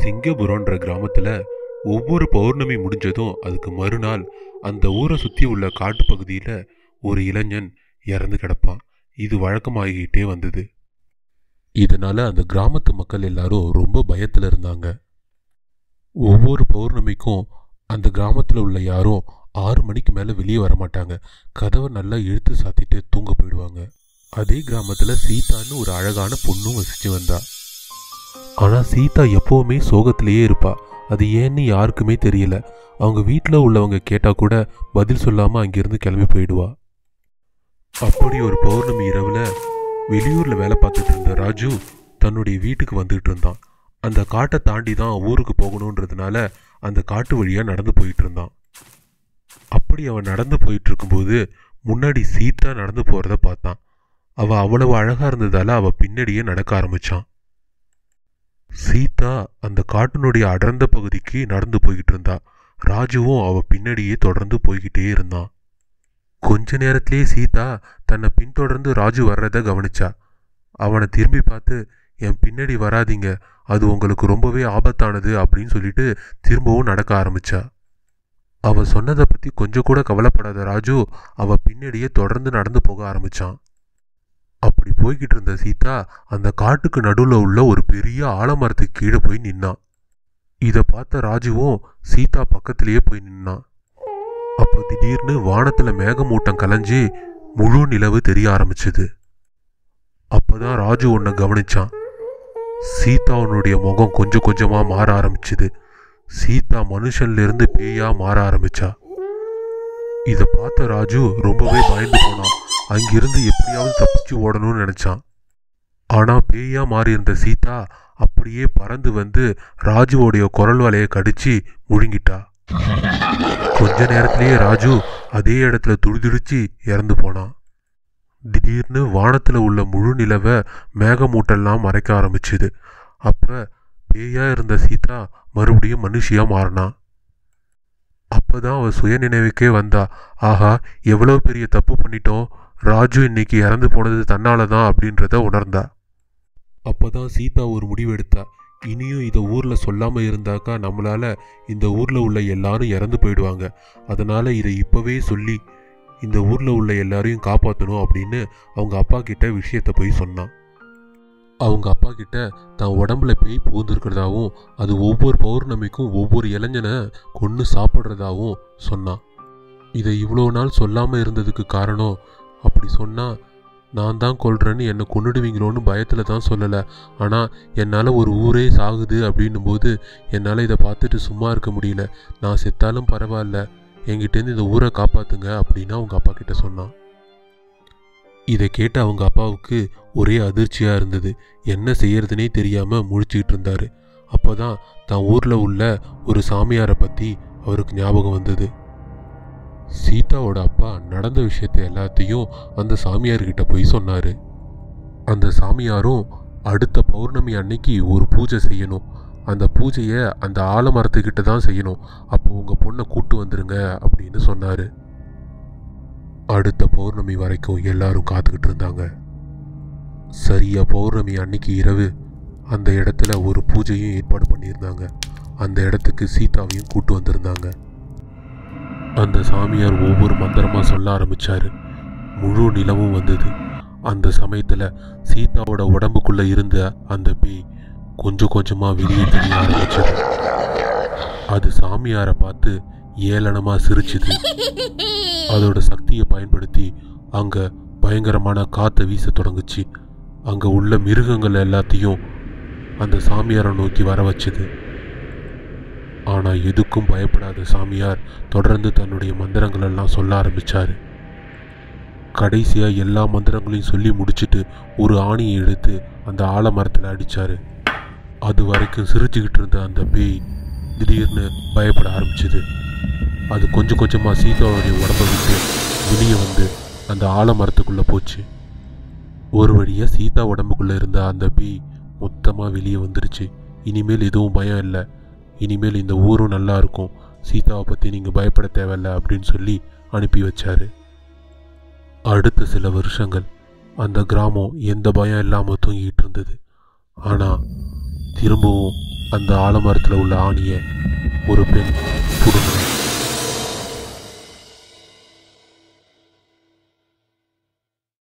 சிங்கபுரம்ன்ற கிராமத்துல ஒவ்வொரு பௌர்ணமி முடிஞ்சதும் அதுக்கு மறுநாள் அந்த ஊரை சுத்தி உள்ள காட்டு பகுதியில ஒரு இளைஞன் இறந்து கிடப்பான் இது வழக்கமாகிக்கிட்டே வந்தது இதனால அந்த கிராமத்து மக்கள் எல்லாரும் ரொம்ப பயத்துல இருந்தாங்க ஒவ்வொரு பௌர்ணமிக்கும் அந்த கிராமத்துல உள்ள யாரும் ஆறு மணிக்கு மேல வெளியே வர மாட்டாங்க கதவை நல்லா இழுத்து சாத்திட்டு தூங்க போயிடுவாங்க அதே கிராமத்துல சீதான்னு ஒரு அழகான பொண்ணும் வசிச்சு வந்தா ஆனா சீதா எப்பவுமே சோகத்திலேயே இருப்பா அது ஏன்னு யாருக்குமே தெரியல அவங்க வீட்டில் உள்ளவங்க கேட்டா கூட பதில் சொல்லாம அங்கிருந்து கிளம்பி போயிடுவா அப்படி ஒரு பௌர்ணமி இரவுல வெளியூர்ல வேலை பார்த்துட்டு இருந்த ராஜு தன்னுடைய வீட்டுக்கு வந்துட்டு இருந்தான் அந்த காட்டை தாண்டி தான் ஊருக்கு போகணுன்றதுனால அந்த காட்டு வழியா நடந்து போயிட்டு இருந்தான் அப்படி அவன் நடந்து போயிட்டு இருக்கும்போது முன்னாடி சீதா நடந்து போறத பார்த்தான் அவ அவ்வளவு அழகா இருந்ததால அவ பின்னாடியே நடக்க ஆரம்பிச்சான் சீதா அந்த காட்டினுடைய அடர்ந்த பகுதிக்கு நடந்து போய்கிட்டு இருந்தா ராஜுவும் அவ பின்னாடியே தொடர்ந்து போய்கிட்டே இருந்தான் கொஞ்ச நேரத்திலேயே சீதா தன்னை பின்தொடர்ந்து ராஜு வர்றத கவனிச்சா அவனை திரும்பி பார்த்து என் பின்னாடி வராதீங்க அது உங்களுக்கு ரொம்பவே ஆபத்தானது அப்படின்னு சொல்லிட்டு திரும்பவும் நடக்க ஆரம்பிச்சா அவ சொன்னதை பத்தி கொஞ்சம் கூட கவலைப்படாத ராஜு அவ பின்னாடியே தொடர்ந்து நடந்து போக ஆரம்பிச்சான் அப்படி போய்கிட்டு இருந்த சீதா அந்த காட்டுக்கு நடுவுல உள்ள ஒரு பெரிய ஆலமரத்துக்கு கீழே போய் நின்னான் இத பார்த்த ராஜுவும் சீதா பக்கத்திலேயே போய் நின்னான் அப்போ திடீர்னு வானத்துல மேகமூட்டம் கலைஞ்சி முழு நிலவு தெரிய ஆரம்பிச்சது அப்பதான் ராஜு ஒன்ன கவனிச்சான் சீதாவுனுடைய முகம் கொஞ்சம் கொஞ்சமா மாற ஆரம்பிச்சுது சீதா மனுஷன்ல இருந்து பேயா மாற ஆரம்பிச்சா இத பார்த்த ராஜு ரொம்பவே பயந்து போனான் அங்கிருந்து எப்படியாவது தப்பிச்சு ஓடணும்னு நினைச்சான் ஆனா பேயா மாறி இருந்த சீதா அப்படியே பறந்து வந்து ராஜுவோடைய குரல் வலையை கடிச்சு முழுங்கிட்டா கொஞ்ச நேரத்திலேயே ராஜு அதே இடத்துல துடிதுடிச்சு இறந்து போனான் திடீர்னு வானத்துல உள்ள முழு நிலவை மேகமூட்டெல்லாம் மறைக்க ஆரம்பிச்சுது அப்ப பேயா இருந்த சீதா மறுபடியும் மனுஷியா மாறினா அப்பதான் அவ சுய நினைவுக்கே வந்தா ஆஹா எவ்வளவு பெரிய தப்பு பண்ணிட்டோம் ராஜு இன்னைக்கு இறந்து போனது தன்னால தான் அப்படின்றத உணர்ந்தா அப்பதான் சீதா ஒரு முடிவு எடுத்தா இனியும் இதை ஊர்ல சொல்லாம இருந்தாக்கா நம்மளால இந்த ஊர்ல உள்ள எல்லாரும் இறந்து போயிடுவாங்க அதனால இதை இப்பவே சொல்லி இந்த ஊர்ல உள்ள எல்லாரையும் காப்பாற்றணும் அப்படின்னு அவங்க அப்பா கிட்ட விஷயத்த போய் சொன்னான் அவங்க அப்பா கிட்ட தான் உடம்புல பேய் புகுந்திருக்கிறதாவும் அது ஒவ்வொரு பௌர்ணமிக்கும் ஒவ்வொரு இளைஞனை கொன்று சாப்பிட்றதாவும் சொன்னான் இதை இவ்வளோ நாள் சொல்லாமல் இருந்ததுக்கு காரணம் அப்படி சொன்னால் நான் தான் கொல்றேன்னு என்னை கொன்னுடுவீங்களோன்னு பயத்தில் தான் சொல்லலை ஆனால் என்னால் ஒரு ஊரே சாகுது அப்படின்னும் போது என்னால் இதை பார்த்துட்டு சும்மா இருக்க முடியல நான் செத்தாலும் பரவாயில்ல என்கிட்டேருந்து இந்த ஊரை காப்பாத்துங்க அப்படின்னு அவங்க அப்பா கிட்ட சொன்னான் இதை கேட்ட அவங்க அப்பாவுக்கு ஒரே அதிர்ச்சியாக இருந்தது என்ன செய்யறதுனே தெரியாமல் முழிச்சுக்கிட்டு இருந்தாரு அப்போதான் தான் ஊரில் உள்ள ஒரு சாமியாரை பற்றி அவருக்கு ஞாபகம் வந்தது சீதாவோட அப்பா நடந்த விஷயத்த எல்லாத்தையும் அந்த சாமியார்கிட்ட போய் சொன்னார் அந்த சாமியாரும் அடுத்த பௌர்ணமி அன்னைக்கு ஒரு பூஜை செய்யணும் அந்த பூஜையை அந்த ஆலமரத்துக்கிட்ட தான் செய்யணும் அப்போ உங்கள் பொண்ணை கூட்டு வந்துருங்க அப்படின்னு சொன்னார் அடுத்த பௌர்ணமி வரைக்கும் எல்லாரும் காத்துக்கிட்டு இருந்தாங்க சரியா பௌர்ணமி அன்னைக்கு இரவு அந்த இடத்துல ஒரு பூஜையும் ஏற்பாடு பண்ணியிருந்தாங்க அந்த இடத்துக்கு சீதாவையும் கூட்டு வந்திருந்தாங்க அந்த சாமியார் ஒவ்வொரு மந்திரமாக சொல்ல ஆரம்பிச்சாரு முழு நிலவும் வந்தது அந்த சமயத்தில் சீதாவோட உடம்புக்குள்ள இருந்த அந்த பேய் கொஞ்சம் கொஞ்சமாக வெளியே தெரிய ஆரம்பிச்சது அது சாமியாரை பார்த்து ஏளனமாக சிரிச்சுது அதோட சக்தியை பயன்படுத்தி அங்கே பயங்கரமான காற்றை வீச தொடங்குச்சு அங்கே உள்ள மிருகங்கள் எல்லாத்தையும் அந்த சாமியாரை நோக்கி வர வச்சுது ஆனால் எதுக்கும் பயப்படாத சாமியார் தொடர்ந்து தன்னுடைய மந்திரங்கள் எல்லாம் சொல்ல ஆரம்பிச்சாரு கடைசியாக எல்லா மந்திரங்களையும் சொல்லி முடிச்சிட்டு ஒரு ஆணியை எடுத்து அந்த ஆலமரத்தில் அடிச்சாரு அது வரைக்கும் சிரிச்சுக்கிட்டு இருந்த அந்த பேய் திடீர்னு பயப்பட ஆரம்பிச்சுது அது கொஞ்சம் கொஞ்சமாக சீதாவுடைய உடம்பை விட்டு வெளியே வந்து அந்த ஆலமரத்துக்குள்ளே போச்சு ஒரு வழியாக சீதா உடம்புக்குள்ளே இருந்த அந்த பேய் மொத்தமாக வெளியே வந்துருச்சு இனிமேல் எதுவும் பயம் இல்லை இனிமேல் இந்த ஊரும் நல்லா இருக்கும் சீதாவை பற்றி நீங்கள் பயப்பட தேவையில்ல அப்படின்னு சொல்லி அனுப்பி வச்சாரு அடுத்த சில வருஷங்கள் அந்த கிராமம் எந்த பயம் இல்லாமல் தூங்கிட்டு இருந்தது ஆனால் திரும்பவும் அந்த ஆலமரத்தில் உள்ள ஆணியை ஒரு பெண் புடுங்கினா